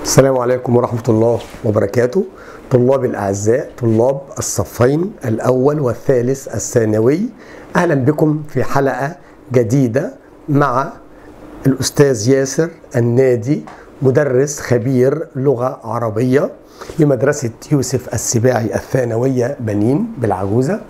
السلام عليكم ورحمة الله وبركاته طلاب الأعزاء طلاب الصفين الأول والثالث الثانوي أهلا بكم في حلقة جديدة مع الأستاذ ياسر النادي مدرس خبير لغة عربية بمدرسة يوسف السباعي الثانوية بنين بالعجوزة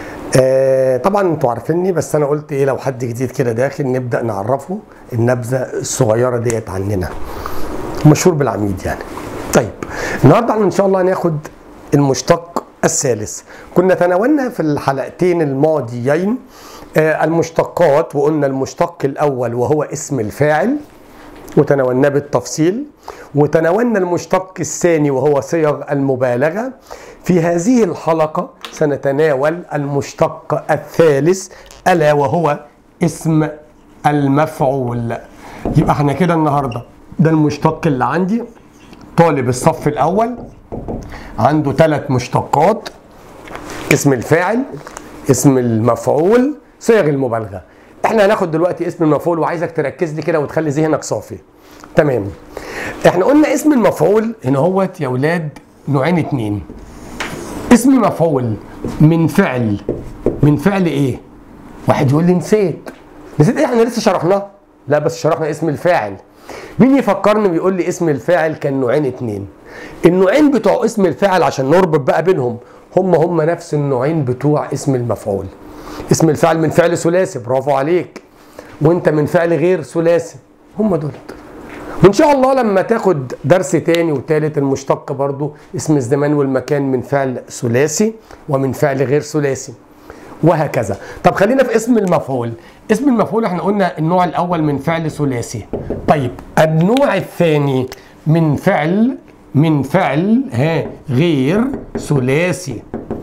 آه طبعا انتوا عارفيني بس انا قلت ايه لو حد جديد كده داخل نبدا نعرفه النبذه الصغيره ديت عننا مشهور بالعميد يعني طيب النهارده ان شاء الله هناخد المشتق الثالث كنا تناولنا في الحلقتين الماضيين آه المشتقات وقلنا المشتق الاول وهو اسم الفاعل وتناولناه بالتفصيل وتناولنا المشتق الثاني وهو صيغ المبالغه في هذه الحلقه سنتناول المشتق الثالث الا وهو اسم المفعول يبقى احنا كده النهارده ده المشتق اللي عندي طالب الصف الاول عنده ثلاث مشتقات اسم الفاعل اسم المفعول صيغ المبالغه احنا هناخد دلوقتي اسم المفعول وعايزك تركز لي كده وتخلي ذهنك صافي تمام احنا قلنا اسم المفعول هنا هوت يا ولاد نوعين اتنين اسم مفعول من فعل من فعل ايه واحد يقول لي نسيت نسيت ايه احنا لسه شرحناه لا بس شرحنا اسم الفاعل مين يفكرني ويقول لي اسم الفاعل كان نوعين اتنين النوعين بتوع اسم الفاعل عشان نربط بقى بينهم هم هم نفس النوعين بتوع اسم المفعول اسم الفعل من فعل ثلاثي برافو عليك وانت من فعل غير ثلاثي هم دول وان شاء الله لما تاخد درس تاني وتالت المشتق برضو اسم الزمان والمكان من فعل ثلاثي ومن فعل غير ثلاثي وهكذا طب خلينا في اسم المفعول اسم المفعول احنا قلنا النوع الاول من فعل ثلاثي طيب النوع الثاني من فعل من فعل ها غير ثلاثي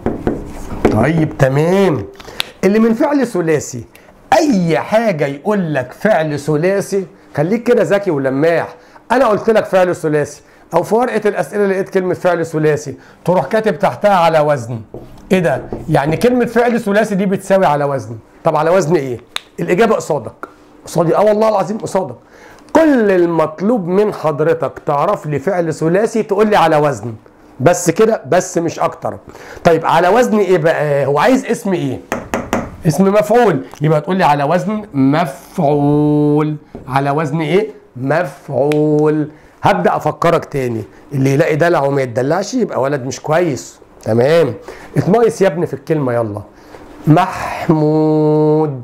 طيب تمام اللي من فعل ثلاثي اي حاجه يقول لك فعل ثلاثي خليك كده ذكي ولماح انا قلت لك فعل ثلاثي او في ورقه الاسئله لقيت كلمه فعل ثلاثي تروح كاتب تحتها على وزن ايه ده يعني كلمه فعل ثلاثي دي بتساوي على وزن طب على وزن ايه الاجابه قصادك قصادي اه والله العظيم قصادك كل المطلوب من حضرتك تعرف لي فعل ثلاثي تقول لي على وزن بس كده بس مش اكتر طيب على وزن ايه بقى هو عايز اسم ايه اسم مفعول يبقى تقول لي على وزن مفعول على وزن ايه مفعول هبدا افكرك تاني اللي يلاقي دلع وما يتدلعش يبقى ولد مش كويس تمام اتناقص يا ابني في الكلمه يلا محمود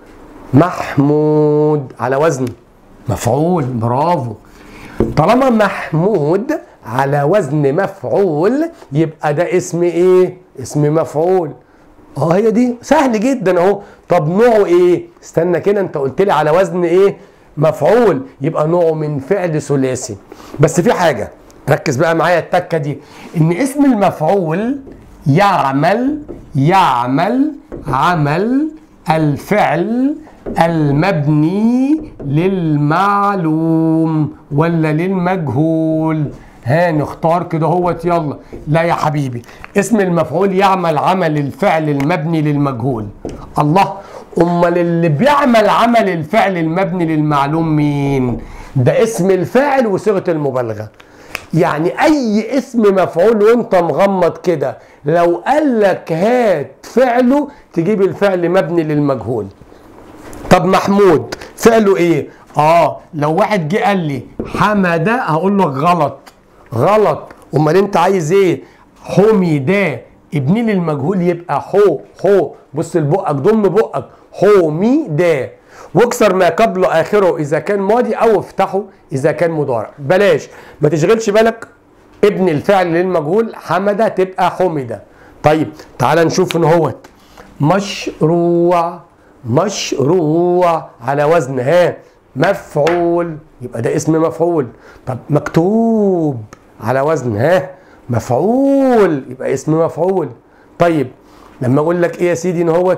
محمود على وزن مفعول برافو طالما محمود على وزن مفعول يبقى ده اسم ايه اسم مفعول اه هي دي سهل جدا اهو طب نوعه ايه استنى كده انت قلت لي على وزن ايه مفعول يبقى نوعه من فعل ثلاثي بس في حاجه ركز بقى معايا التكه دي ان اسم المفعول يعمل يعمل عمل الفعل المبني للمعلوم ولا للمجهول ها نختار كده هوت يلا لا يا حبيبي اسم المفعول يعمل عمل الفعل المبني للمجهول الله امال اللي بيعمل عمل الفعل المبني للمعلوم مين ده اسم الفاعل وصيغه المبالغه يعني اي اسم مفعول وانت مغمض كده لو قال لك هات فعله تجيب الفعل مبني للمجهول طب محمود فعله ايه اه لو واحد جه قال لي حمد هقول له غلط غلط امال انت عايز ايه حميدا ابني للمجهول يبقى حو حو بص لبقك ضم بقك حميدا واكسر ما قبل اخره اذا كان ماضي او افتحه اذا كان مضارع بلاش ما تشغلش بالك ابن الفعل للمجهول حمد تبقى حمد طيب تعال نشوف ان هوت مشروع مشروع على وزن ها مفعول يبقى ده اسم مفعول طب مكتوب على وزن ها مفعول يبقى اسم مفعول طيب لما اقول لك ايه يا سيدي ان هوت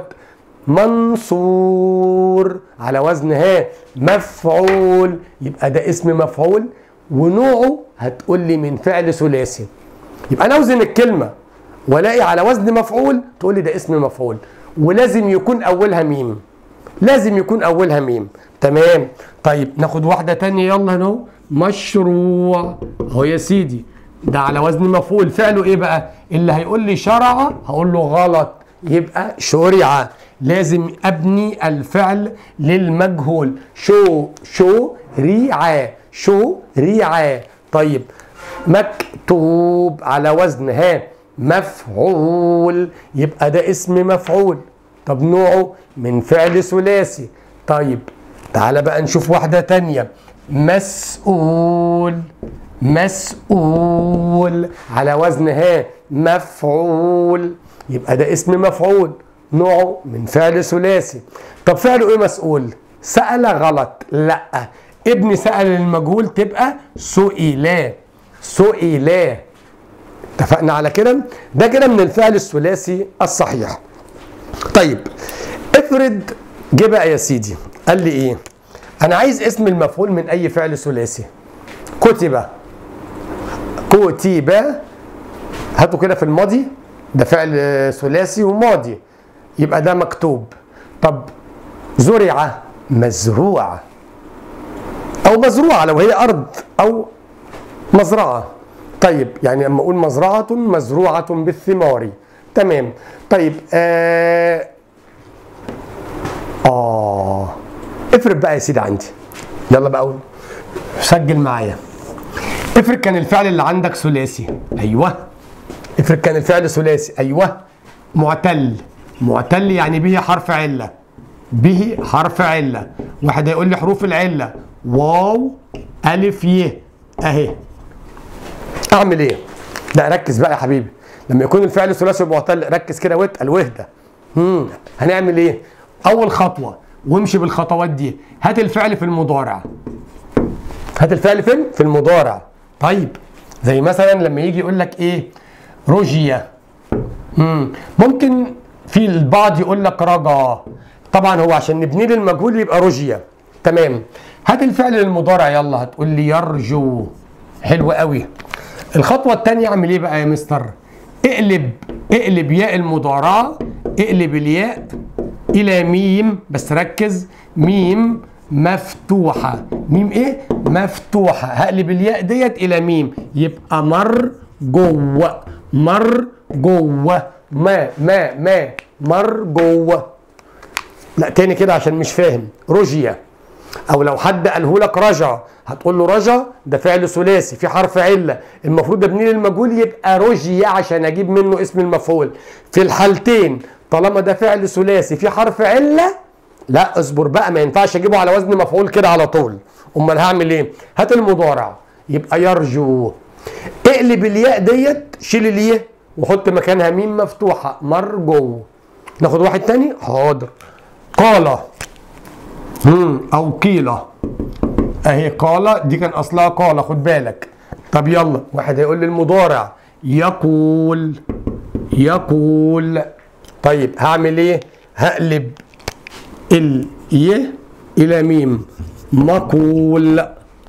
منصور على وزن ها مفعول يبقى ده اسم مفعول ونوعه هتقول لي من فعل ثلاثي يبقى انا اوزن الكلمه والاقي على وزن مفعول تقول لي ده اسم مفعول ولازم يكون اولها ميم لازم يكون اولها ميم تمام طيب ناخد واحده تانية يلا هنا مشروع اهو يا سيدي ده على وزن مفعول فعله ايه بقى اللي هيقول لي شرع هقول له غلط يبقى شرع لازم ابني الفعل للمجهول شو شو ريعة شو ريعة طيب مكتوب على وزن ها مفعول يبقى ده اسم مفعول طب نوعه من فعل ثلاثي طيب تعال بقى نشوف واحدة تانية مسؤول مسؤول على وزن ها مفعول يبقى ده اسم مفعول نوعه من فعل ثلاثي طب فعله ايه مسؤول سأل غلط لا ابن سأل المجهول تبقى سئلا سئلا اتفقنا على كده ده كده من الفعل الثلاثي الصحيح طيب افرض جه بقى يا سيدي قال لي ايه انا عايز اسم المفعول من اي فعل ثلاثي كتب كتب هاتوا كده في الماضي ده فعل ثلاثي وماضي يبقى ده مكتوب طب زرع مزروع او مزروعه لو هي ارض او مزرعه طيب يعني لما اقول مزرعه مزروعه بالثمار تمام طيب آه اه افرض بقى يا سيدي عندي يلا بقى اقول سجل معايا افرض كان الفعل اللي عندك ثلاثي ايوه افرض كان الفعل ثلاثي ايوه معتل معتل يعني به حرف عله به حرف عله واحد هيقول لي حروف العله واو الف ي اهي اعمل ايه لا ركز بقى يا حبيبي لما يكون الفعل ثلاثي معتل ركز كده واتقل واهدى امم هنعمل ايه اول خطوه وامشي بالخطوات دي هات الفعل في المضارع هات الفعل فين في المضارع طيب زي مثلا لما يجي يقول لك ايه رجية مم. ممكن في البعض يقول لك رجا طبعا هو عشان نبني للمجهول يبقى رجية تمام هات الفعل للمضارع يلا هتقول لي يرجو حلو قوي الخطوة الثانية اعمل ايه بقى يا مستر اقلب اقلب ياء المضارعة اقلب الياء الى ميم بس ركز ميم مفتوحة ميم ايه مفتوحة هقلب الياء ديت الى ميم يبقى مر جوه مر جوه ما ما ما مر جوه لا تاني كده عشان مش فاهم رجية او لو حد قاله لك رجع هتقول له رجع ده فعل ثلاثي في حرف عله المفروض ابني لي المجهول يبقى رجية عشان اجيب منه اسم المفعول في الحالتين طالما ده فعل ثلاثي في حرف عله لا اصبر بقى ما ينفعش اجيبه على وزن مفعول كده على طول امال هعمل ايه هات المضارع يبقى يرجو اقلب الياء ديت شيل الياء وحط مكانها ميم مفتوحه مرجو ناخد واحد تاني حاضر قال مم. او قيل اهي قال دي كان اصلها قال خد بالك طب يلا واحد هيقول لي المضارع يقول يقول طيب هعمل ايه هقلب ال ي الى ميم مقول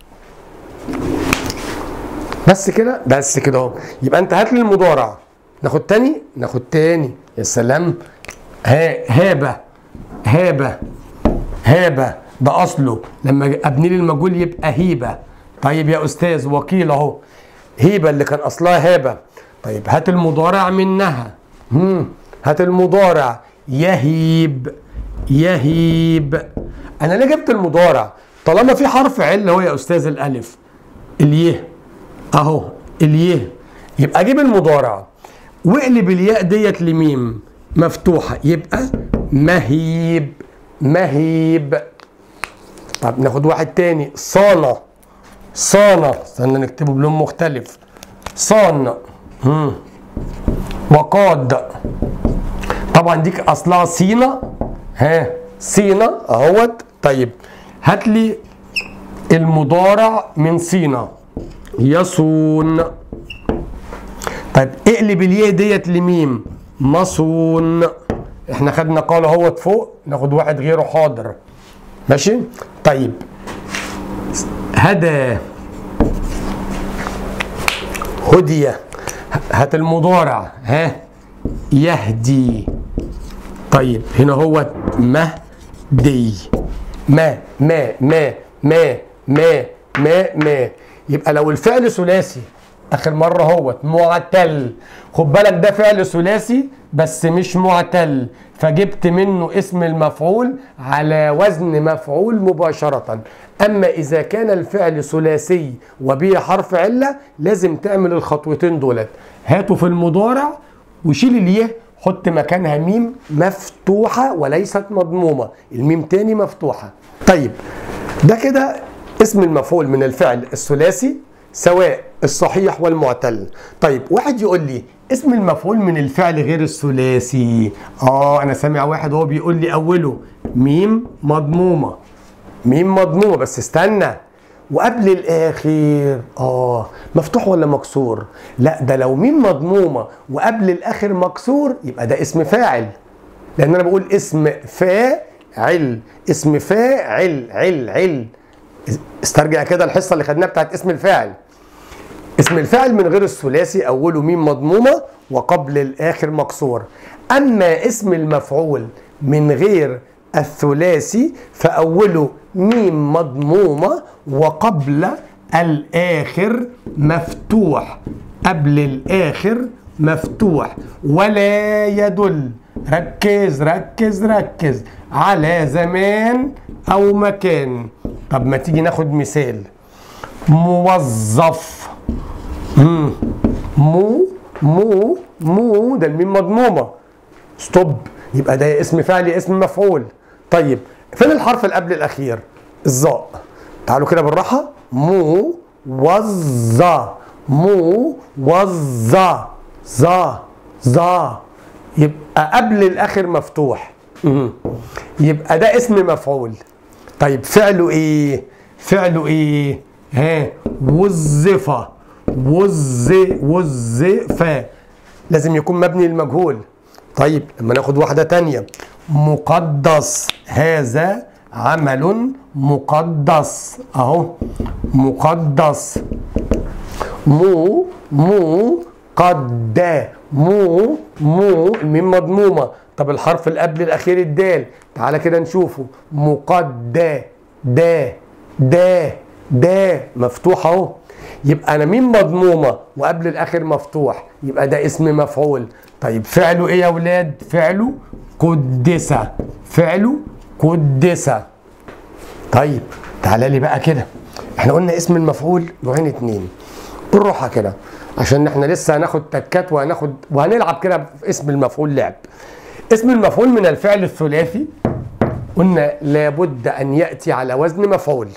بس كده بس كده اهو يبقى انت هات لي المضارع ناخد تاني ناخد تاني يا سلام ها هابه هابه هابه ده اصله لما ابني لي المجهول يبقى هيبه طيب يا استاذ وكيل اهو هيبه اللي كان اصلها هابه طيب هات المضارع منها مم. هات المضارع يهيب يهيب انا ليه جبت المضارع طالما في حرف عله هو يا استاذ الالف اليه اهو اليه يبقى اجيب المضارع واقلب الياء ديت لميم مفتوحه يبقى مهيب مهيب طب ناخد واحد تاني صانة صانة استنى نكتبه بلون مختلف صان مم. وقاد طبعا دي اصلها صينة ها صينة اهوت طيب هات لي المضارع من صينة يصون طيب اقلب الياء ديت لميم مصون احنا خدنا قال اهوت فوق ناخد واحد غيره حاضر ماشي طيب هدى هدي هات المضارع ها يهدي طيب هنا هو مهدي ما ما ما ما ما ماء ماء يبقى لو الفعل ثلاثي اخر مره اهوت معتل خد بالك ده فعل ثلاثي بس مش معتل فجبت منه اسم المفعول على وزن مفعول مباشره اما اذا كان الفعل ثلاثي وبه حرف عله لازم تعمل الخطوتين دولت هاته في المضارع وشيل اليه حط مكانها ميم مفتوحه وليست مضمومه الميم تاني مفتوحه طيب ده كده اسم المفعول من الفعل الثلاثي سواء الصحيح والمعتل طيب واحد يقول لي اسم المفعول من الفعل غير الثلاثي اه انا سامع واحد وهو بيقول لي اوله ميم مضمومه ميم مضمومه بس استنى وقبل الاخر اه مفتوح ولا مكسور لا ده لو ميم مضمومه وقبل الاخر مكسور يبقى ده اسم فاعل لان انا بقول اسم فاعل اسم فاعل عل عل استرجع كده الحصه اللي خدناها بتاعت اسم الفاعل اسم الفاعل من غير الثلاثي اوله ميم مضمومه وقبل الاخر مكسور اما اسم المفعول من غير الثلاثي فاوله ميم مضمومه وقبل الاخر مفتوح قبل الاخر مفتوح ولا يدل ركز ركز ركز على زمان او مكان طب ما تيجي ناخد مثال موظف مم. مو مو مو ده الميم مضمومه ستوب يبقى ده اسم فعل اسم مفعول طيب فين الحرف اللي قبل الاخير الظاء تعالوا كده بالراحه مو وظا مو وظا ظا ظا يبقى قبل الاخر مفتوح مم. يبقى ده اسم مفعول طيب فعله ايه فعله ايه ها وظف وظ وظف لازم يكون مبني للمجهول طيب لما ناخد واحده تانية مقدس هذا عمل مقدس اهو مقدس مو مو قد مو مو الميم مضمومه طب الحرف اللي قبل الاخير الدال تعالى كده نشوفه مقد دا دا دا مفتوح اهو يبقى انا ميم مضمومه وقبل الاخر مفتوح يبقى ده اسم مفعول طيب فعله ايه يا ولاد فعله قدس فعله قدس طيب تعالى لي بقى كده احنا قلنا اسم المفعول نوعين اتنين بالراحه كده عشان احنا لسه هناخد تكات وهناخد وهنلعب كده في اسم المفعول لعب اسم المفعول من الفعل الثلاثي قلنا لابد ان ياتي على وزن مفعول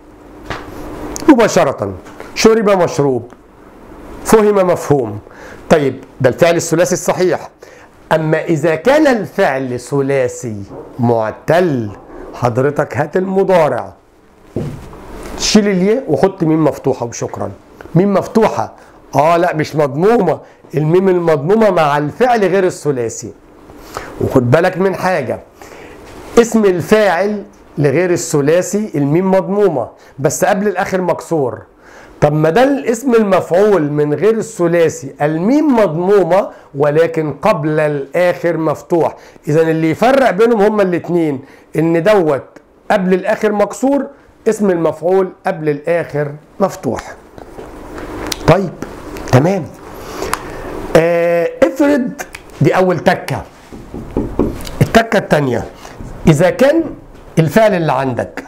مباشره شرب مشروب فهم مفهوم طيب ده الفعل الثلاثي الصحيح اما اذا كان الفعل ثلاثي معتل حضرتك هات المضارع شيل الياء وحط ميم مفتوحه وشكرا ميم مفتوحه اه لا مش مضمومه الميم المضمومه مع الفعل غير الثلاثي وخد بالك من حاجه اسم الفاعل لغير الثلاثي الميم مضمومه بس قبل الاخر مكسور طب ما ده الاسم المفعول من غير الثلاثي الميم مضمومه ولكن قبل الاخر مفتوح اذا اللي يفرق بينهم هما الاثنين ان دوت قبل الاخر مكسور اسم المفعول قبل الاخر مفتوح طيب تمام آه افرض دي اول تكه التكه الثانيه اذا كان الفعل اللي عندك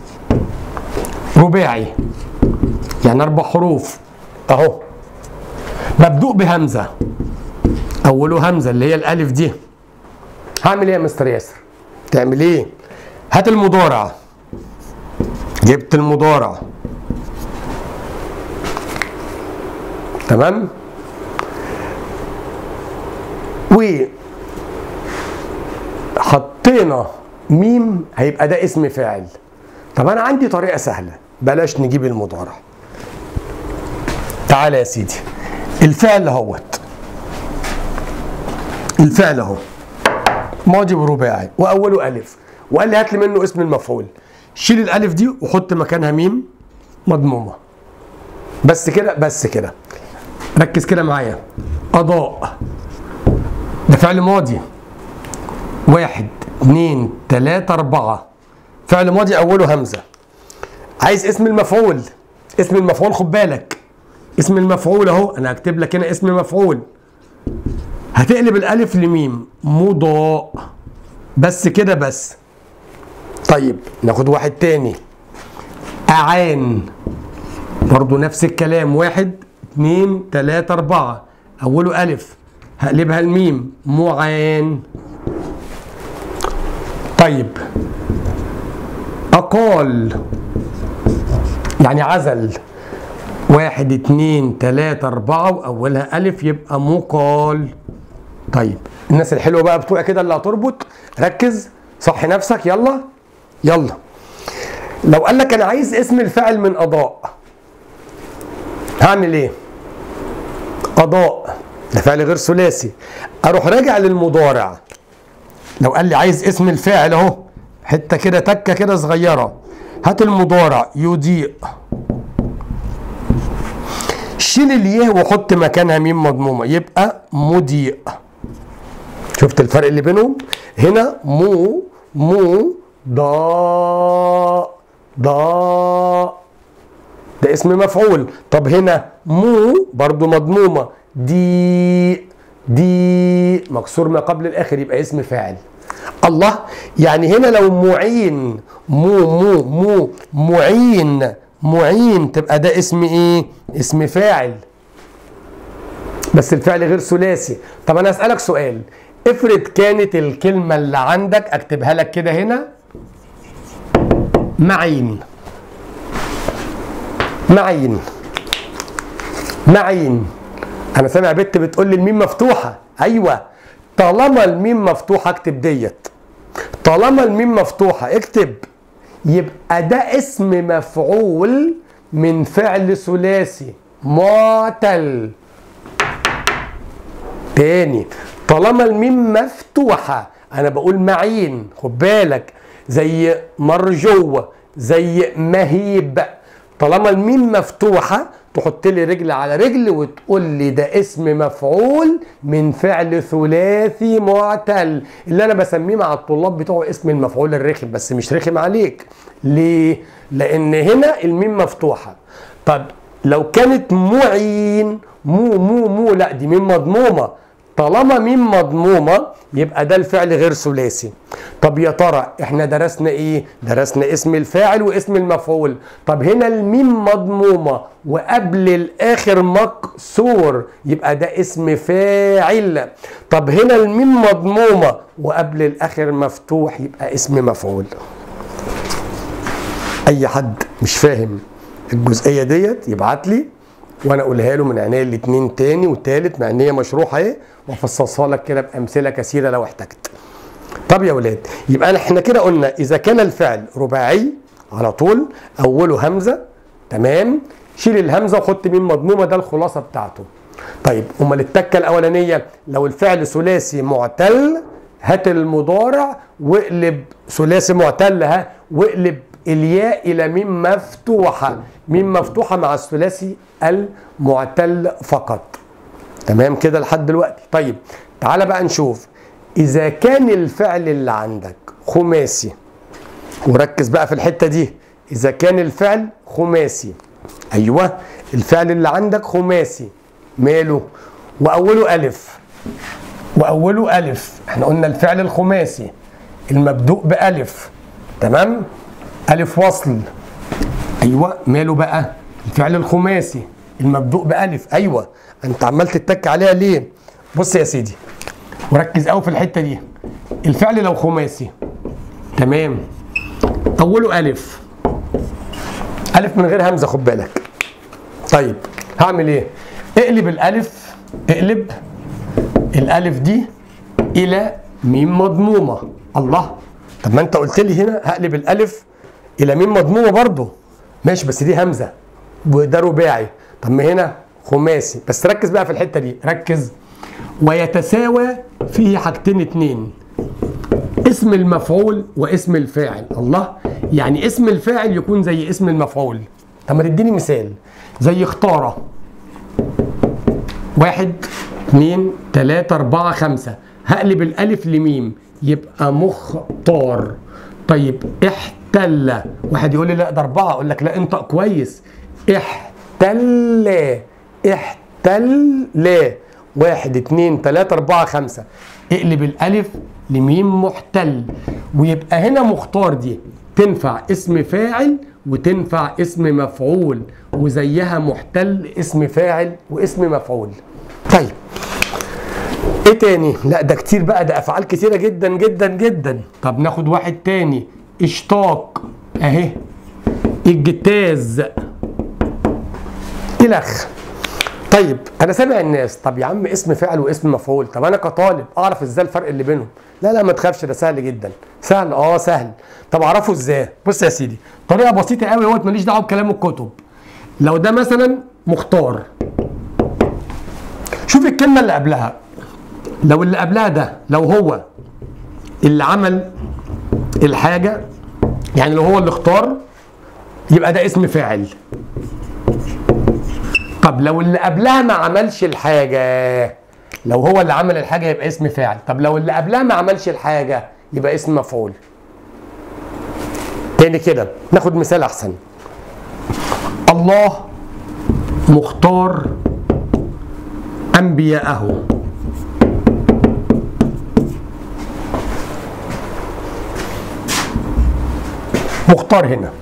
رباعي يعني اربع حروف اهو مبدوء بهمزه اوله همزه اللي هي الالف دي هعمل ايه يا مستر ياسر تعمل ايه هات المضارع جبت المضارع تمام و حطينا ميم هيبقى ده اسم فاعل طب انا عندي طريقه سهله بلاش نجيب المضارع تعالى يا سيدي الفعل اهوت الفعل اهو ماضي ورباعي واوله الف وقال لي هات لي منه اسم المفعول شيل الالف دي وحط مكانها ميم مضمومه بس كده بس كده ركز كده معايا قضاء ده فعل ماضي واحد اتنين تلاتة أربعة فعل ماضي أوله همزة عايز اسم المفعول اسم المفعول خد بالك اسم المفعول اهو انا هكتب لك هنا اسم مفعول هتقلب الالف لميم مضاء بس كده بس طيب ناخد واحد تاني اعان برضو نفس الكلام واحد اتنين تلاتة اربعة اوله الف هقلبها الميم معان طيب اقال يعني عزل واحد اتنين تلاتة اربعة واولها الف يبقى مقال طيب الناس الحلوة بقى بتوع كده اللي هتربط ركز صح نفسك يلا يلا لو قال لك انا عايز اسم الفاعل من اضاء هعمل ايه اضاء ده فعل غير ثلاثي اروح راجع للمضارع لو قال لي عايز اسم الفاعل اهو حته كده تكه كده صغيره هات المضارع يضيء شيل الياء وحط مكانها ميم مضمومه يبقى مضيء شفت الفرق اللي بينهم هنا مو مو ضاء ضاء ده اسم مفعول طب هنا مو برضو مضمومة دي دي مكسور ما قبل الآخر يبقى اسم فاعل الله يعني هنا لو معين مو مو مو معين معين تبقى ده اسم ايه اسم فاعل بس الفعل غير ثلاثي طب انا اسالك سؤال افرض كانت الكلمه اللي عندك اكتبها لك كده هنا معين معين معين انا سامع بنت بتقول لي الميم مفتوحه ايوه طالما الميم مفتوحه اكتب ديت طالما الميم مفتوحه اكتب يبقى ده اسم مفعول من فعل ثلاثي معتل تاني طالما الميم مفتوحه انا بقول معين خد بالك زي مرجوه زي مهيب طالما الميم مفتوحه تحط لي رجل على رجل وتقول لي ده اسم مفعول من فعل ثلاثي معتل اللي انا بسميه مع الطلاب بتوعه اسم المفعول الرخم بس مش رخم عليك ليه لان هنا الميم مفتوحه طب لو كانت معين مو مو مو لا دي ميم مضمومه طالما ميم مضمومه يبقى ده الفعل غير ثلاثي طب يا ترى احنا درسنا ايه درسنا اسم الفاعل واسم المفعول طب هنا الميم مضمومه وقبل الاخر مكسور يبقى ده اسم فاعل طب هنا الميم مضمومه وقبل الاخر مفتوح يبقى اسم مفعول اي حد مش فاهم الجزئيه ديت يبعت لي وانا اقولها له من عينيا الاثنين تاني وتالت مع ان هي مشروحه اهي وافصصها لك كده بامثله كثيره لو احتجت. طب يا ولاد يبقى احنا كده قلنا اذا كان الفعل رباعي على طول اوله همزه تمام شيل الهمزه وحط ميم مضمومه ده الخلاصه بتاعته. طيب امال التكه الاولانيه لو الفعل ثلاثي معتل هات المضارع واقلب ثلاثي معتل ها واقلب الياء الى ميم مفتوحه ميم مفتوحه مع الثلاثي المعتل فقط تمام كده لحد دلوقتي طيب تعالى بقى نشوف اذا كان الفعل اللي عندك خماسي وركز بقى في الحته دي اذا كان الفعل خماسي ايوه الفعل اللي عندك خماسي ماله واوله الف واوله الف احنا قلنا الفعل الخماسي المبدوء بالف تمام الف وصل ايوه ماله بقى الفعل الخماسي المبدوء بالف ايوه انت عمال تتك عليها ليه بص يا سيدي وركز قوي في الحته دي الفعل لو خماسي تمام اوله الف الف من غير همزه خد بالك طيب هعمل ايه اقلب الالف اقلب الالف دي الى ميم مضمومه الله طب ما انت قلت لي هنا هقلب الالف الى ميم مضمومه برضه ماشي بس دي همزه وده رباعي طب ما هنا خماسي بس ركز بقى في الحته دي ركز ويتساوى فيه حاجتين اتنين اسم المفعول واسم الفاعل الله يعني اسم الفاعل يكون زي اسم المفعول طب ما تديني مثال زي اختاره واحد اتنين تلاتة اربعة خمسة هقلب الالف لميم يبقى مختار طيب احتل واحد يقول لي لا ده اربعة اقول لك لا انطق كويس احتل احتل واحد اتنين تلاتة اربعة خمسة اقلب الالف لميم محتل ويبقى هنا مختار دي تنفع اسم فاعل وتنفع اسم مفعول وزيها محتل اسم فاعل واسم مفعول طيب ايه تاني لا ده كتير بقى ده افعال كتيره جدا جدا جدا طب ناخد واحد تاني اشتاق اهي الجتاز الخ طيب انا سامع الناس طب يا عم اسم فعل واسم مفعول طب انا كطالب اعرف ازاي الفرق اللي بينهم لا لا ما تخافش ده سهل جدا سهل اه سهل طب اعرفه ازاي بص يا سيدي طريقه بسيطه قوي اهوت ماليش دعوه بكلام الكتب لو ده مثلا مختار شوف الكلمه اللي قبلها لو اللي قبلها ده لو هو اللي عمل الحاجه يعني لو هو اللي اختار يبقى ده اسم فاعل طب لو اللي قبلها ما عملش الحاجة لو هو اللي عمل الحاجة يبقى اسم فاعل طب لو اللي قبلها ما عملش الحاجة يبقى اسم مفعول تاني كده ناخد مثال أحسن الله مختار أنبياءه مختار هنا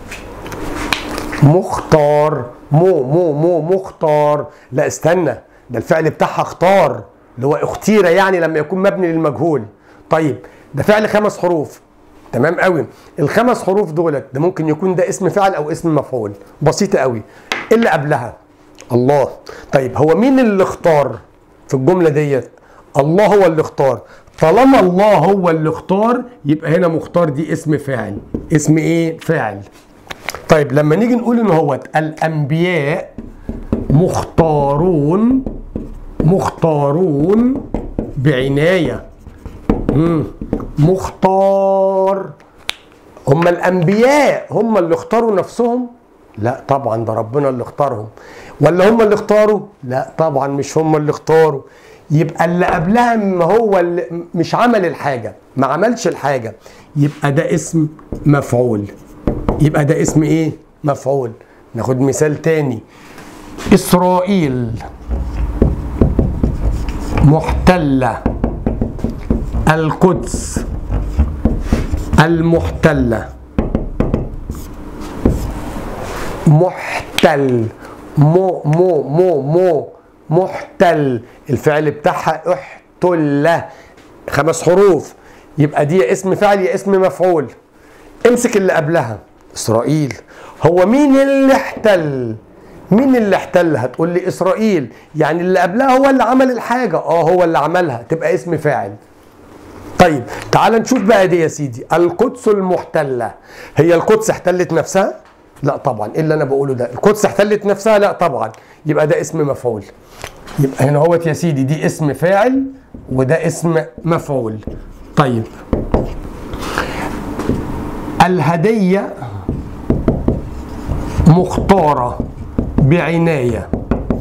مختار مو مو مو مختار لا استنى ده الفعل بتاعها اختار اللي هو اختير يعني لما يكون مبني للمجهول طيب ده فعل خمس حروف تمام قوي الخمس حروف دولت ده ممكن يكون ده اسم فعل او اسم مفعول بسيطه قوي اللي قبلها الله طيب هو مين اللي اختار في الجمله ديت الله هو اللي اختار طالما الله هو اللي اختار يبقى هنا مختار دي اسم فاعل اسم ايه فاعل طيب لما نيجي نقول ان هو الانبياء مختارون مختارون بعنايه مم. مختار هم الانبياء هم اللي اختاروا نفسهم لا طبعا ده ربنا اللي اختارهم ولا هم اللي اختاروا لا طبعا مش هم اللي اختاروا يبقى اللي قبلها ما هو اللي مش عمل الحاجه ما عملش الحاجه يبقى ده اسم مفعول يبقى ده اسم ايه مفعول ناخد مثال تاني اسرائيل محتله القدس المحتله محتل مو مو مو مو محتل الفعل بتاعها احتل خمس حروف يبقى دي يا اسم فعل يا اسم مفعول امسك اللي قبلها اسرائيل هو مين اللي احتل مين اللي احتل هتقول لي اسرائيل يعني اللي قبلها هو اللي عمل الحاجه اه هو اللي عملها تبقى اسم فاعل طيب تعال نشوف بقى دي يا سيدي القدس المحتله هي القدس احتلت نفسها لا طبعا ايه اللي انا بقوله ده القدس احتلت نفسها لا طبعا يبقى ده اسم مفعول يبقى هنا هوت يا سيدي دي اسم فاعل وده اسم مفعول طيب الهدية مختارة بعناية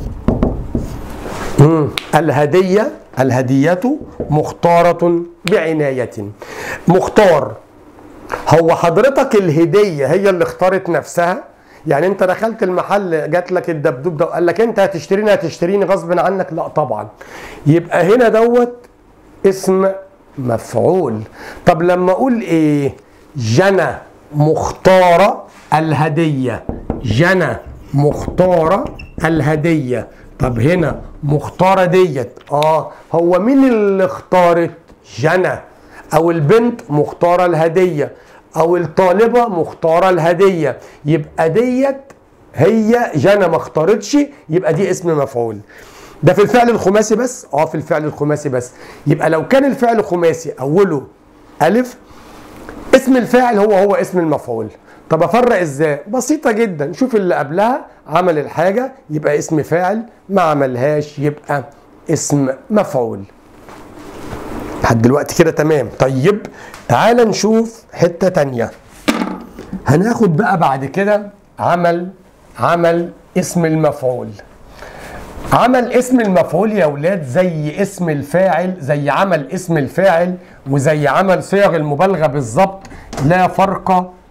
مم. الهدية الهدية مختارة بعناية مختار هو حضرتك الهدية هي اللي اختارت نفسها يعني انت دخلت المحل جات لك الدبدوب ده وقال لك انت هتشتريني هتشتريني غصب عنك لا طبعا يبقى هنا دوت اسم مفعول طب لما اقول ايه جنى مختارة الهدية جنى مختارة الهدية طب هنا مختارة ديت اه هو مين اللي اختارت جنى او البنت مختارة الهدية او الطالبة مختارة الهدية يبقى ديت هي جنى ما اختارتش يبقى دي اسم مفعول ده في الفعل الخماسي بس اه في الفعل الخماسي بس يبقى لو كان الفعل خماسي اوله الف اسم الفاعل هو هو اسم المفعول طب افرق ازاي بسيطه جدا شوف اللي قبلها عمل الحاجه يبقى اسم فاعل ما عملهاش يبقى اسم مفعول لحد دلوقتي كده تمام طيب تعال نشوف حته تانية هناخد بقى بعد كده عمل عمل اسم المفعول عمل اسم المفعول يا ولاد زي اسم الفاعل زي عمل اسم الفاعل وزي عمل صيغ المبالغه بالظبط لا فرق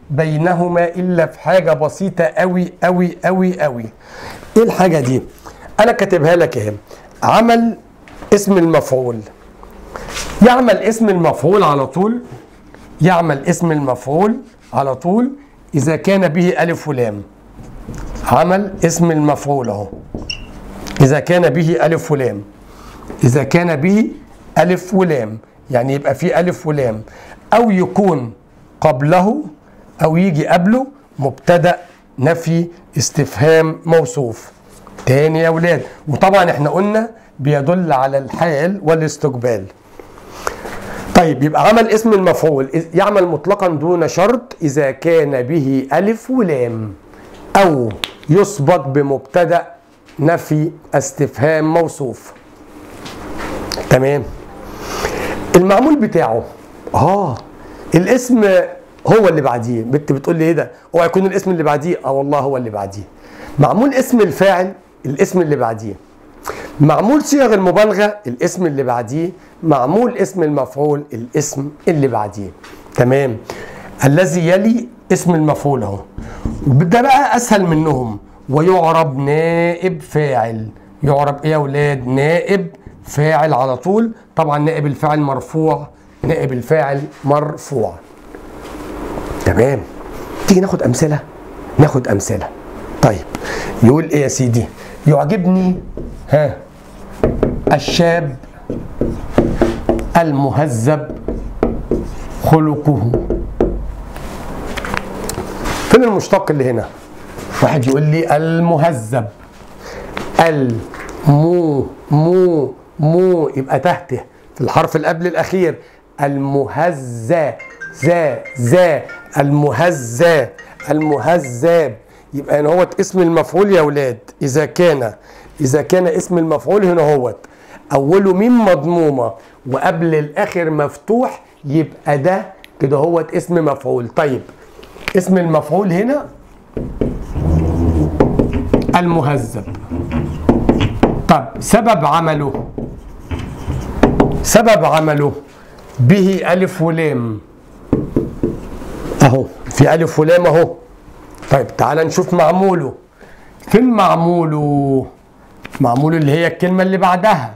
بينهما الا في حاجه بسيطه قوي قوي قوي قوي ايه الحاجه دي انا كاتبها لك اهي عمل اسم المفعول يعمل اسم المفعول على طول يعمل اسم المفعول على طول اذا كان به الف ولام عمل اسم المفعول اهو اذا كان به الف ولام اذا كان به الف ولام يعني يبقى في الف ولام او يكون قبله او يجي قبله مبتدا نفي استفهام موصوف تاني يا ولاد وطبعا احنا قلنا بيدل على الحال والاستقبال طيب يبقى عمل اسم المفعول يعمل مطلقا دون شرط اذا كان به الف ولام او يسبق بمبتدا نفي استفهام موصوف تمام المعمول بتاعه اه الاسم هو اللي بعديه بنت بتقول لي ايه ده اوعى يكون الاسم اللي بعديه اه والله هو اللي بعديه معمول اسم الفاعل الاسم اللي بعديه معمول صيغ المبالغه الاسم اللي بعديه معمول اسم المفعول الاسم اللي بعديه تمام الذي يلي اسم المفعول اهو ده بقى اسهل منهم ويعرب نائب فاعل يعرب ايه يا اولاد نائب فاعل على طول طبعا نائب الفاعل مرفوع نائب الفاعل مرفوع تمام تيجي ناخد امثله ناخد امثله طيب يقول ايه يا سيدي يعجبني ها الشاب المهذب خلقه فين المشتق اللي هنا واحد يقول لي المهذب المو مو مو يبقى تحته في الحرف اللي قبل الاخير المهزى ذا ذا المهزى المهذب يبقى هنا هو اسم المفعول يا اولاد اذا كان اذا كان اسم المفعول هنا هو اوله ميم مضمومه وقبل الاخر مفتوح يبقى ده كده هو اسم مفعول طيب اسم المفعول هنا المهذب طب سبب عمله سبب عمله به ألف ولام أهو في ألف ولام أهو طيب تعال نشوف معموله فين معموله معموله اللي هي الكلمة اللي بعدها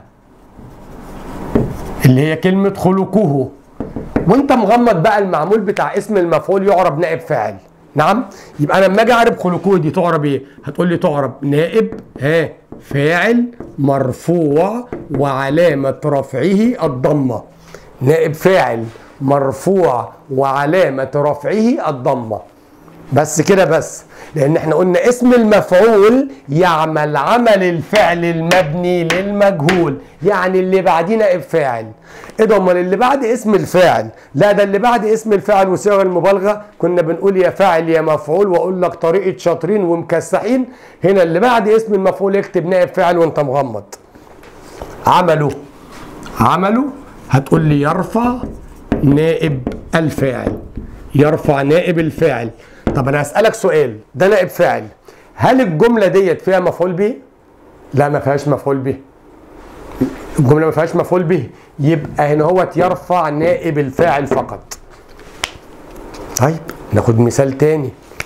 اللي هي كلمة خلقه وانت مغمض بقى المعمول بتاع اسم المفعول يعرب نائب فاعل نعم يبقى انا لما اجي اعرب خلقه دي تعرب ايه هتقول لي تعرب نائب ها فاعل مرفوع وعلامة رفعه الضمة نائب فاعل مرفوع وعلامة رفعه الضمة بس كده بس لان احنا قلنا اسم المفعول يعمل عمل الفعل المبني للمجهول يعني اللي بعديه نائب فاعل ايه ده امال اللي بعد اسم الفاعل لا ده اللي بعد اسم الفاعل وصيغ المبالغه كنا بنقول يا فاعل يا مفعول واقول لك طريقه شاطرين ومكسحين هنا اللي بعد اسم المفعول اكتب نائب فاعل وانت مغمض عمله عمله هتقول لي يرفع نائب الفاعل يرفع نائب الفاعل طب انا هسالك سؤال ده نائب فاعل هل الجمله ديت فيها مفعول به لا ما فيهاش مفعول به الجمله ما فيهاش مفعول به يبقى هنا هو يرفع نائب الفاعل فقط طيب ناخد مثال تاني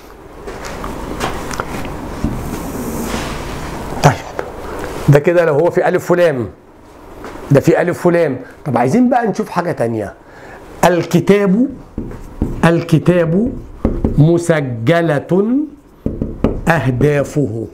طيب ده كده لو هو في الف ولام ده في الف ولام طب عايزين بقى نشوف حاجه تانية الكتاب الكتاب مسجلة أهدافه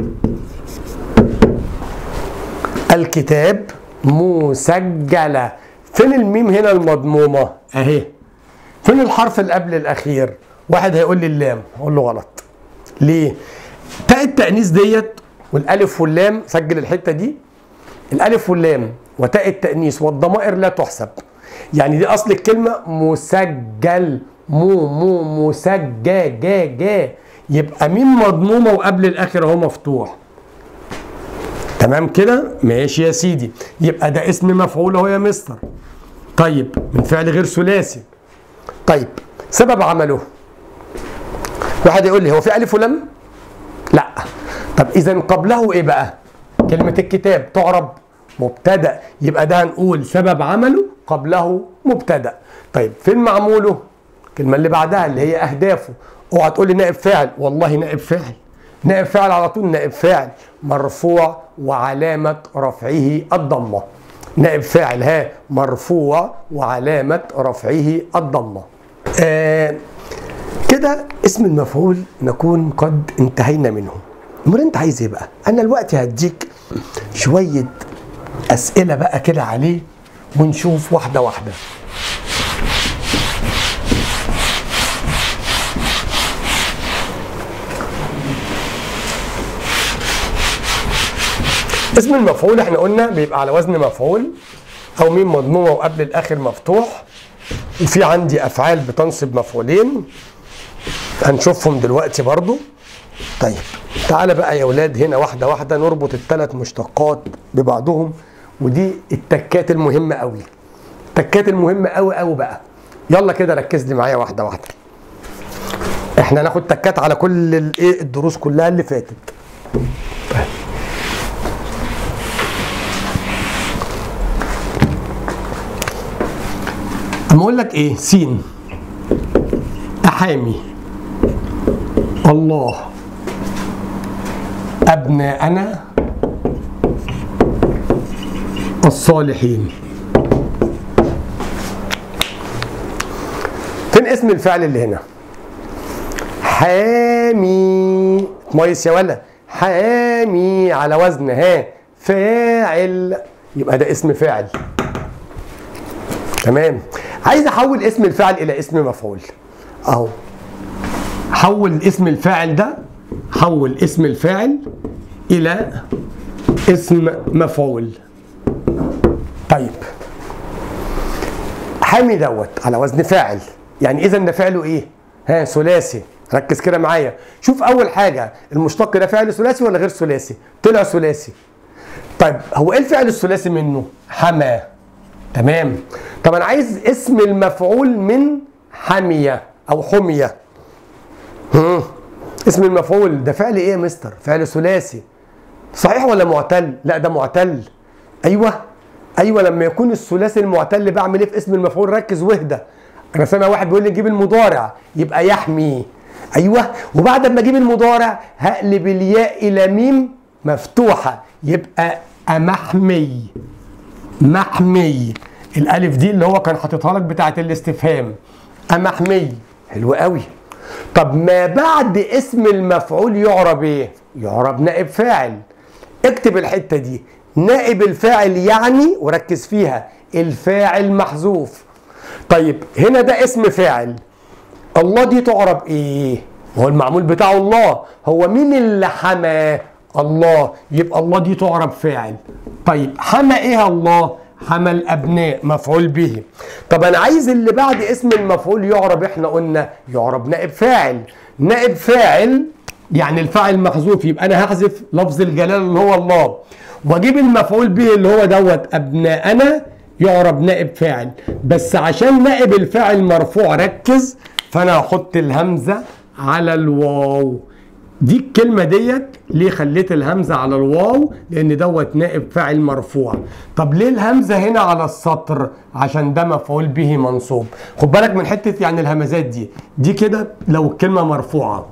الكتاب مسجلة فين الميم هنا المضمومة أهي فين الحرف اللي قبل الأخير واحد هيقول لي اللام أقول له غلط ليه تاء التأنيث ديت والألف واللام سجل الحتة دي الألف واللام وتاء التأنيث والضمائر لا تحسب يعني دي أصل الكلمة مسجل مو مو مسجى جا جا يبقى ميم مضمومه وقبل الاخر اهو مفتوح تمام كده ماشي يا سيدي يبقى ده اسم مفعول اهو يا مستر طيب من فعل غير ثلاثي طيب سبب عمله واحد يقول لي هو في الف ولم لا طب اذا قبله ايه بقى كلمه الكتاب تعرب مبتدا يبقى ده هنقول سبب عمله قبله مبتدا طيب فين معموله الكلمه اللي بعدها اللي هي اهدافه اوعى تقول لي نائب فاعل والله نائب فاعل نائب فاعل على طول نائب فاعل مرفوع وعلامه رفعه الضمه نائب فاعل ها مرفوع وعلامه رفعه الضمه آه كده اسم المفعول نكون قد انتهينا منه امال انت عايز ايه بقى انا الوقت هديك شويه اسئله بقى كده عليه ونشوف واحده واحده اسم المفعول احنا قلنا بيبقى على وزن مفعول او ميم مضمومه وقبل الاخر مفتوح وفي عندي افعال بتنصب مفعولين هنشوفهم دلوقتي برضو طيب تعالى بقى يا ولاد هنا واحده واحده نربط الثلاث مشتقات ببعضهم ودي التكات المهمه قوي التكات المهمه قوي قوي بقى يلا كده ركز لي معايا واحده واحده احنا هناخد تكات على كل الايه الدروس كلها اللي فاتت اما اقول لك ايه سين احامي الله ابناءنا الصالحين فين اسم الفعل اللي هنا حامي كويس يا ولا حامي على وزن ها فاعل يبقى ده اسم فاعل تمام عايز احول اسم الفاعل الى اسم مفعول اهو حول اسم الفاعل ده حول اسم الفاعل الى اسم مفعول طيب حامي دوت على وزن فاعل يعني اذا ده فعله ايه ها ثلاثي ركز كده معايا شوف اول حاجه المشتق ده فعل ثلاثي ولا غير ثلاثي طلع ثلاثي طيب هو ايه الفعل الثلاثي منه حمى تمام طب انا عايز اسم المفعول من حمية او حمية هم. اسم المفعول ده فعل ايه يا مستر فعل ثلاثي صحيح ولا معتل لا ده معتل ايوه ايوه لما يكون الثلاثي المعتل بعمل ايه في اسم المفعول ركز واهدى انا سامع واحد بيقول لي جيب المضارع يبقى يحمي ايوه وبعد ما اجيب المضارع هقلب الياء الى ميم مفتوحه يبقى امحمي محمي الالف دي اللي هو كان حاططها لك بتاعه الاستفهام امحمي حلو قوي طب ما بعد اسم المفعول يعرب ايه يعرب نائب فاعل اكتب الحته دي نائب الفاعل يعني وركز فيها الفاعل محذوف طيب هنا ده اسم فاعل الله دي تعرب ايه هو المعمول بتاعه الله هو مين اللي حماه الله يبقى الله دي تعرب فاعل طيب حمى ايه الله حمى الابناء مفعول به طب انا عايز اللي بعد اسم المفعول يعرب احنا قلنا يعرب نائب فاعل نائب فاعل يعني الفاعل محذوف يبقى انا هحذف لفظ الجلال اللي هو الله واجيب المفعول به اللي هو دوت ابناءنا يعرب نائب فاعل بس عشان نائب الفاعل مرفوع ركز فانا هحط الهمزه على الواو دي الكلمة ديت ليه خليت الهمزة على الواو لأن دوت نائب فاعل مرفوع طب ليه الهمزة هنا على السطر عشان ده مفعول به منصوب خد بالك من حتة يعني الهمزات دي دي كده لو الكلمة مرفوعة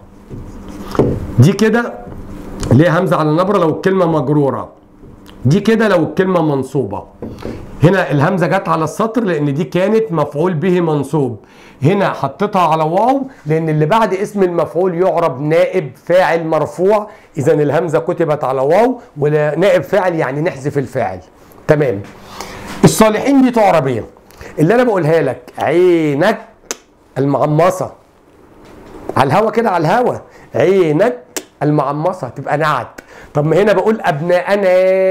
دي كده ليه همزة على النبرة لو الكلمة مجرورة دي كده لو الكلمة منصوبة هنا الهمزة جت على السطر لأن دي كانت مفعول به منصوب هنا حطيتها على واو لأن اللي بعد اسم المفعول يعرب نائب فاعل مرفوع إذا الهمزة كتبت على واو ونائب فاعل يعني نحذف الفاعل تمام الصالحين دي تعرب ايه؟ اللي أنا بقولها لك عينك المعمصة على الهوا كده على الهوا عينك المعمصة تبقى نعت طب ما هنا بقول ابناءنا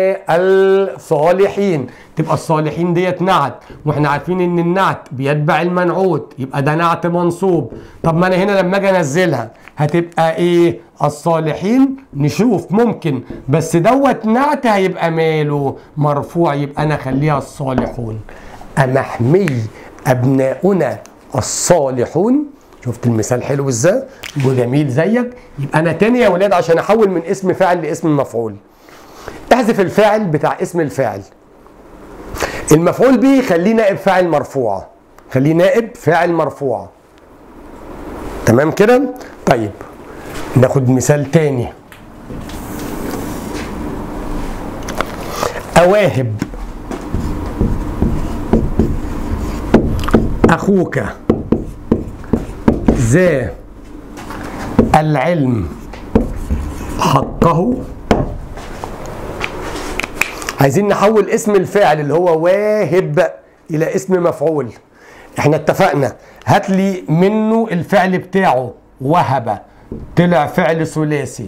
الصالحين تبقى الصالحين ديت نعت واحنا عارفين ان النعت بيتبع المنعوت يبقى ده نعت منصوب طب ما انا هنا لما اجي انزلها هتبقى ايه الصالحين نشوف ممكن بس دوت نعت هيبقى ماله مرفوع يبقى انا اخليها الصالحون امحمي ابناؤنا الصالحون شفت المثال حلو ازاي وجميل زيك يبقى انا تاني يا ولاد عشان احول من اسم فاعل لاسم مفعول احذف الفاعل بتاع اسم الفاعل المفعول به خليه نائب فاعل مرفوع خليه نائب فاعل مرفوع تمام كده طيب ناخد مثال تاني أواهب أخوك ذا العلم حقه عايزين نحول اسم الفاعل اللي هو واهب الى اسم مفعول احنا اتفقنا هات لي منه الفعل بتاعه وهب طلع فعل ثلاثي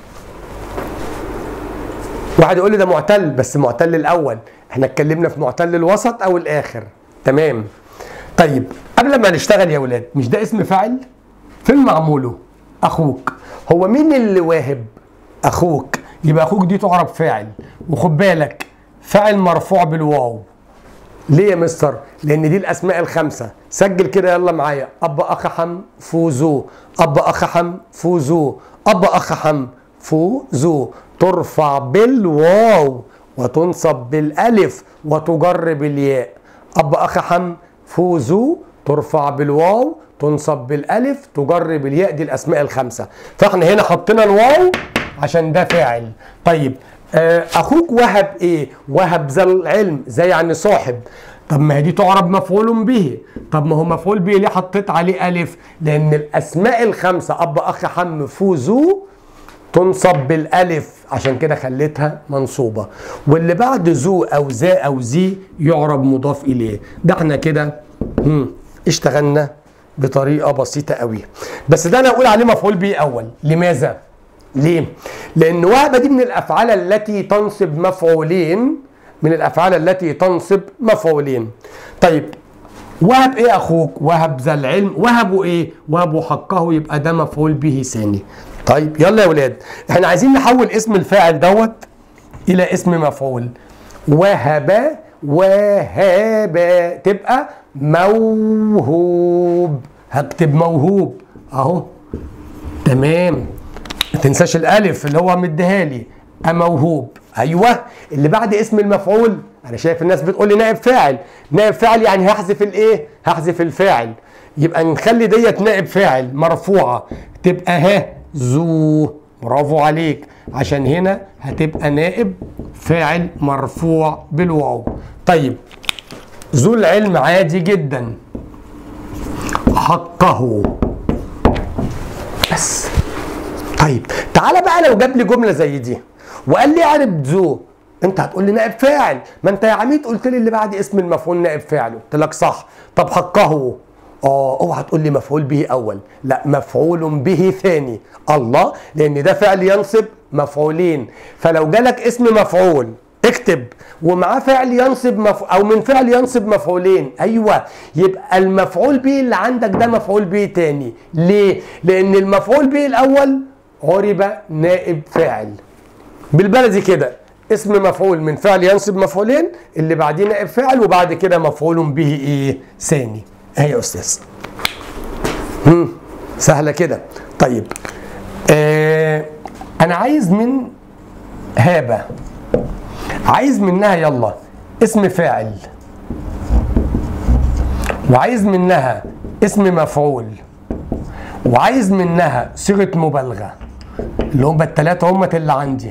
واحد يقول لي ده معتل بس معتل الاول احنا اتكلمنا في معتل الوسط او الاخر تمام طيب قبل ما نشتغل يا ولاد مش ده اسم فاعل فين معموله اخوك هو مين اللي واهب اخوك يبقى اخوك دي تعرب فاعل وخد بالك فاعل مرفوع بالواو ليه يا مستر لان دي الاسماء الخمسه سجل كده يلا معايا اب اخ حم فوزو اب اخ حم فوزو اب اخ حم فوزو ترفع بالواو وتنصب بالالف وتجر بالياء اب اخ حم فوزو ترفع بالواو تنصب بالالف تجر بالياء دي الاسماء الخمسه فاحنا هنا حطينا الواو عشان ده فاعل طيب آه اخوك وهب ايه وهب ذا العلم زي يعني صاحب طب ما هي دي تعرب مفعول به طب ما هو مفعول به ليه حطيت عليه الف لان الاسماء الخمسه اب اخ حم فوزو تنصب بالالف عشان كده خليتها منصوبه واللي بعد ذو او ذا او ذي يعرب مضاف اليه ده احنا كده هم، اشتغلنا بطريقه بسيطه قوي بس ده انا اقول عليه مفعول به اول لماذا ليه لان وهب دي من الافعال التي تنصب مفعولين من الافعال التي تنصب مفعولين طيب وهب ايه اخوك وهب ذا العلم وهبوا ايه وهبوا حقه يبقى ده مفعول به ثاني طيب يلا يا ولاد احنا عايزين نحول اسم الفاعل دوت الى اسم مفعول وهب وهاب تبقى موهوب هكتب موهوب اهو تمام ما تنساش الالف اللي هو مديها لي اموهوب ايوه اللي بعد اسم المفعول انا شايف الناس بتقول لي نائب فاعل نائب فاعل يعني هحذف الايه هحذف الفاعل يبقى نخلي ديت نائب فاعل مرفوعه تبقى ها ذو برافو عليك عشان هنا هتبقى نائب فاعل مرفوع بالواو طيب ذو العلم عادي جدا حقه بس طيب تعالى بقى لو جاب لي جمله زي دي وقال لي اعرف ذو انت هتقول لي نائب فاعل ما انت يا عميد قلت لي اللي بعد اسم المفعول نائب فاعل قلت لك صح طب حقه اه اوعى تقول لي مفعول به اول لا مفعول به ثاني الله لان ده فعل ينصب مفعولين فلو جالك اسم مفعول اكتب ومعاه فعل ينصب مف... او من فعل ينصب مفعولين ايوه يبقى المفعول به اللي عندك ده مفعول به تاني ليه لان المفعول به الاول عرب نائب فاعل بالبلدي كده اسم مفعول من فعل ينصب مفعولين اللي بعديه نائب فاعل وبعد كده مفعول به ايه ثاني اهي يا استاذ هم، سهله كده طيب آه انا عايز من هابه عايز منها يلا اسم فاعل وعايز منها اسم مفعول وعايز منها صيغه مبالغه اللي هم الثلاثه هم اللي عندي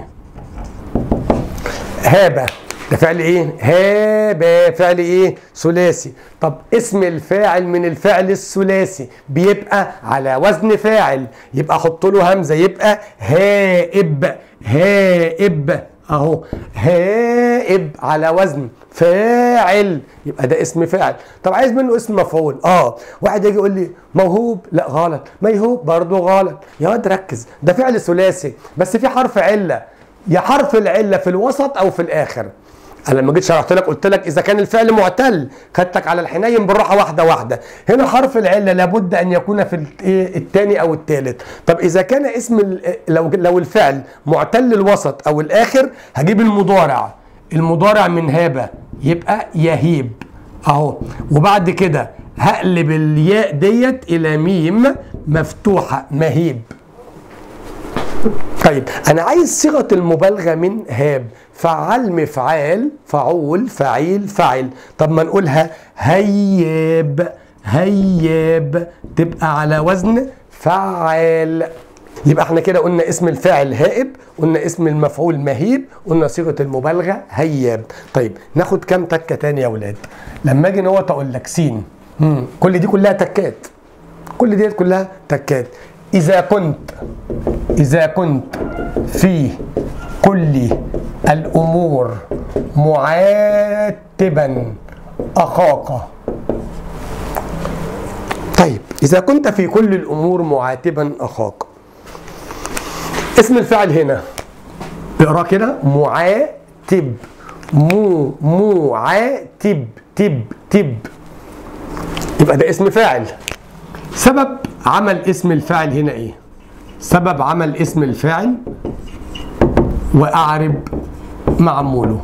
هابه ده فعل ايه؟ هابة فعل ايه؟ ثلاثي طب اسم الفاعل من الفعل الثلاثي بيبقى على وزن فاعل يبقى احط له همزه يبقى هائب هائب اهو هائب على وزن فاعل يبقى ده اسم فاعل طب عايز منه اسم مفعول اه واحد يجي يقول لي موهوب لا غلط ميهوب برضه غلط يا واد ركز ده فعل ثلاثي بس في حرف عله يا حرف العله في الوسط او في الاخر انا لما جيت شرحت لك قلت لك اذا كان الفعل معتل خدتك على الحنين بالراحه واحده واحده هنا حرف العله لابد ان يكون في الثاني او الثالث طب اذا كان اسم ال- لو لو الفعل معتل الوسط او الاخر هجيب المضارع المضارع من هابه يبقى يهيب اهو وبعد كده هقلب الياء ديت الى ميم مفتوحه مهيب طيب انا عايز صيغه المبالغه من هاب فعل مفعال فعول فعيل فعل طب ما نقولها هياب هياب تبقى على وزن فعال يبقى احنا كده قلنا اسم الفاعل هائب قلنا اسم المفعول مهيب قلنا صيغه المبالغه هياب طيب ناخد كام تكه تاني يا ولاد لما اجي نوت اقول لك سين مم. كل دي كلها تكات كل ديت كلها تكات اذا كنت اذا كنت في كل الامور معاتبا اخاك طيب اذا كنت في كل الامور معاتبا اخاك اسم الفاعل هنا اقرا كده معاتب مو معاتب تب تب يبقى ده اسم فاعل سبب عمل اسم الفاعل هنا ايه سبب عمل اسم الفاعل واعرب معموله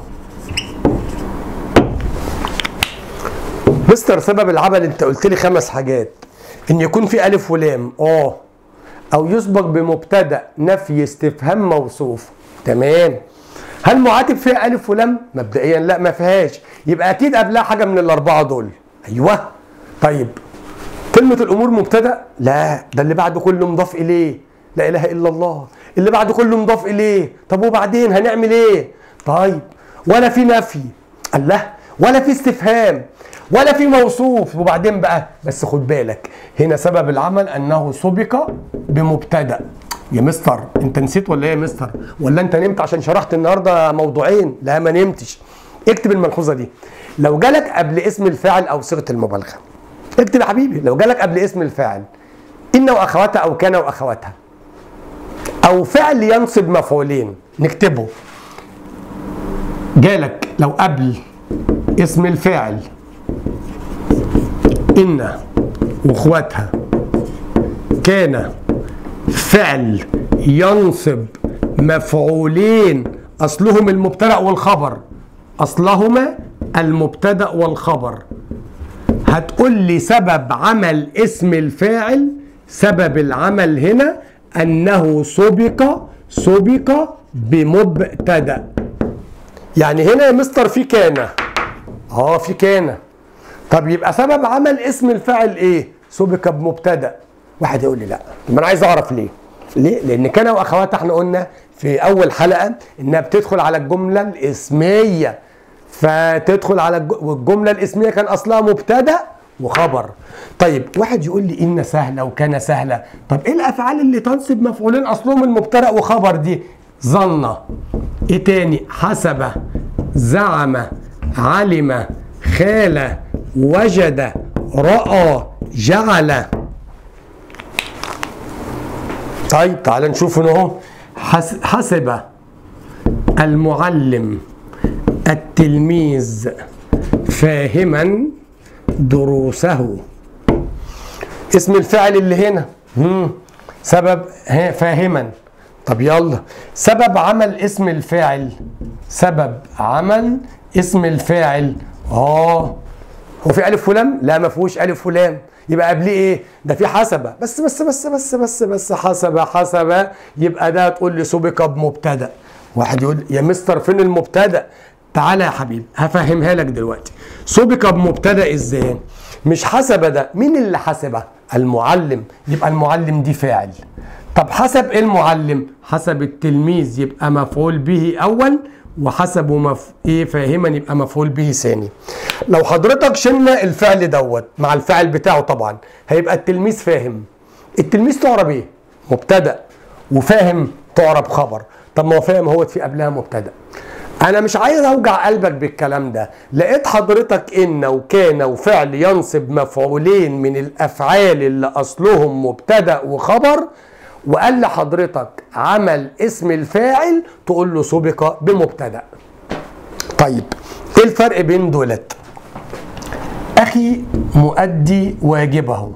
مستر سبب العمل انت قلت لي خمس حاجات ان يكون في الف ولام اه او يسبق بمبتدا نفي استفهام موصوف تمام هل معاتب فيها الف ولام مبدئيا لا ما فيهاش يبقى اكيد قبلها حاجه من الاربعه دول ايوه طيب كلمه الامور مبتدا لا ده اللي بعد كله مضاف اليه لا اله الا الله اللي بعد كله مضاف اليه طب وبعدين هنعمل ايه طيب ولا في نفي الله ولا في استفهام ولا في موصوف وبعدين بقى بس خد بالك هنا سبب العمل انه سبق بمبتدا يا مستر انت نسيت ولا ايه يا مستر ولا انت نمت عشان شرحت النهارده موضوعين لا ما نمتش اكتب الملحوظه دي لو جالك قبل اسم الفاعل او صيغه المبالغه اكتب يا حبيبي لو جالك قبل اسم الفاعل ان واخواتها او كان واخواتها او فعل ينصب مفعولين نكتبه جالك لو قبل اسم الفاعل إن وإخواتها كان فعل ينصب مفعولين أصلهم المبتدأ والخبر أصلهما المبتدأ والخبر هتقول لي سبب عمل اسم الفاعل سبب العمل هنا أنه سبق سبق بمبتدأ يعني هنا يا مستر في كان اه في كان طب يبقى سبب عمل اسم الفاعل ايه؟ سبق بمبتدا. واحد يقول لي لا، طب انا عايز اعرف ليه؟ ليه؟ لان كان واخواتها احنا قلنا في اول حلقه انها بتدخل على الجمله الاسميه. فتدخل على الج... والجمله الاسميه كان اصلها مبتدا وخبر. طيب واحد يقول لي ان سهله وكان سهله، طب ايه الافعال اللي تنصب مفعولين اصلهم المبتدا وخبر دي؟ ظن ايه تاني؟ حسب زعم علم خال وجد راى جعل طيب تعال نشوف هنا اهو حسب المعلم التلميذ فاهما دروسه اسم الفعل اللي هنا مم. سبب ها فاهما طب يلا سبب عمل اسم الفاعل سبب عمل اسم الفاعل اه هو في الف ولام لا ما فيهوش الف ولام يبقى قبليه ايه ده في حسبه بس بس بس بس بس بس حسبه حسبه يبقى ده تقول لي سبق بمبتدا واحد يقول يا مستر فين المبتدا تعالى يا حبيبي هفهمها لك دلوقتي سبق بمبتدا ازاي مش حسب ده مين اللي حسبه المعلم يبقى المعلم دي فاعل طب حسب ايه المعلم حسب التلميذ يبقى مفعول به اول وحسب مف... ايه فاهما يبقى مفعول به ثاني لو حضرتك شلنا الفعل دوت مع الفعل بتاعه طبعا هيبقى التلميذ فاهم التلميذ تعرب ايه مبتدا وفاهم تعرب خبر طب ما هو فاهم هو في قبلها مبتدا انا مش عايز اوجع قلبك بالكلام ده لقيت حضرتك ان وكان وفعل ينصب مفعولين من الافعال اللي اصلهم مبتدا وخبر وقال لحضرتك عمل اسم الفاعل تقول له سبق بمبتدا طيب ايه الفرق بين دولت اخي مؤدي واجبه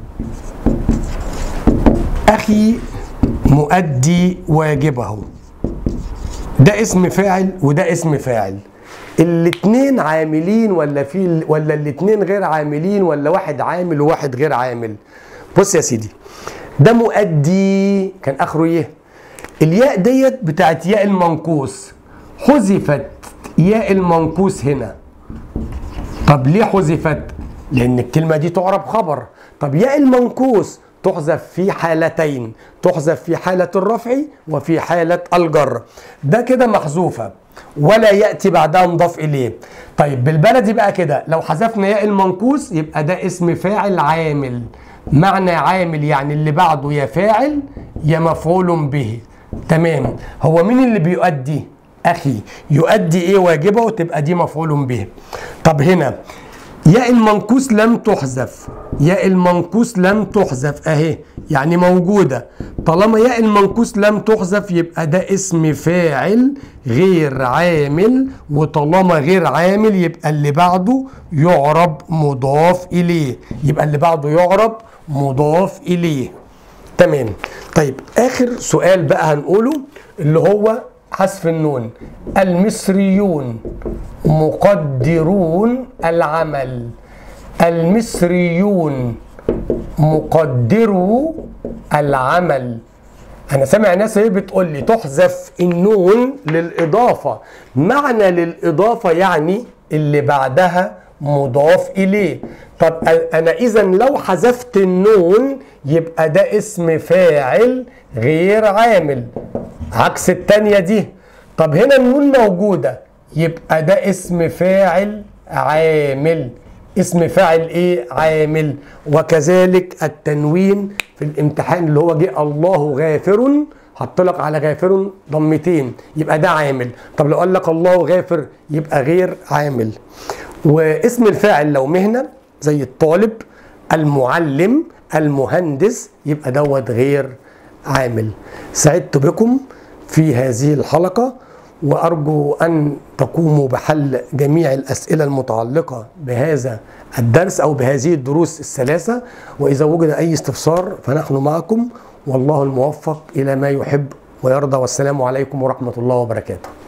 اخي مؤدي واجبه ده اسم فاعل وده اسم فاعل الاتنين عاملين ولا في ولا الاتنين غير عاملين ولا واحد عامل وواحد غير عامل بص يا سيدي ده مؤدي كان اخره ايه الياء ديت بتاعت ياء المنقوص حذفت ياء المنقوص هنا طب ليه حذفت لان الكلمه دي تعرب خبر طب ياء المنقوص تحذف في حالتين تحذف في حالة الرفع وفي حالة الجر ده كده محذوفة ولا يأتي بعدها مضاف إليه طيب بالبلدي بقى كده لو حذفنا ياء المنقوص يبقى ده اسم فاعل عامل معنى عامل يعني اللي بعده يا فاعل يا مفعول به تمام هو مين اللي بيؤدي اخي يؤدي ايه واجبه وتبقى دي مفعول به طب هنا ياء المنقوص لم تحذف ياء المنقوص لم تحذف اهي يعني موجوده طالما ياء المنقوص لم تحذف يبقى ده اسم فاعل غير عامل وطالما غير عامل يبقى اللي بعده يعرب مضاف اليه يبقى اللي بعده يعرب مضاف اليه تمام طيب اخر سؤال بقى هنقوله اللي هو حذف النون المصريون مقدرون العمل المصريون مقدروا العمل انا سامع ناس ايه بتقول لي تحذف النون للاضافه معنى للاضافه يعني اللي بعدها مضاف اليه طب انا اذا لو حذفت النون يبقى ده اسم فاعل غير عامل عكس التانية دي طب هنا النون موجودة يبقى ده اسم فاعل عامل اسم فاعل ايه عامل وكذلك التنوين في الامتحان اللي هو جه الله غافر حط لك على غافر ضمتين يبقى ده عامل طب لو قال لك الله غافر يبقى غير عامل واسم الفاعل لو مهنه زي الطالب المعلم المهندس يبقى دوت غير عامل سعدت بكم في هذه الحلقة وأرجو أن تقوموا بحل جميع الأسئلة المتعلقة بهذا الدرس أو بهذه الدروس الثلاثة وإذا وجد أي استفسار فنحن معكم والله الموفق إلى ما يحب ويرضى والسلام عليكم ورحمة الله وبركاته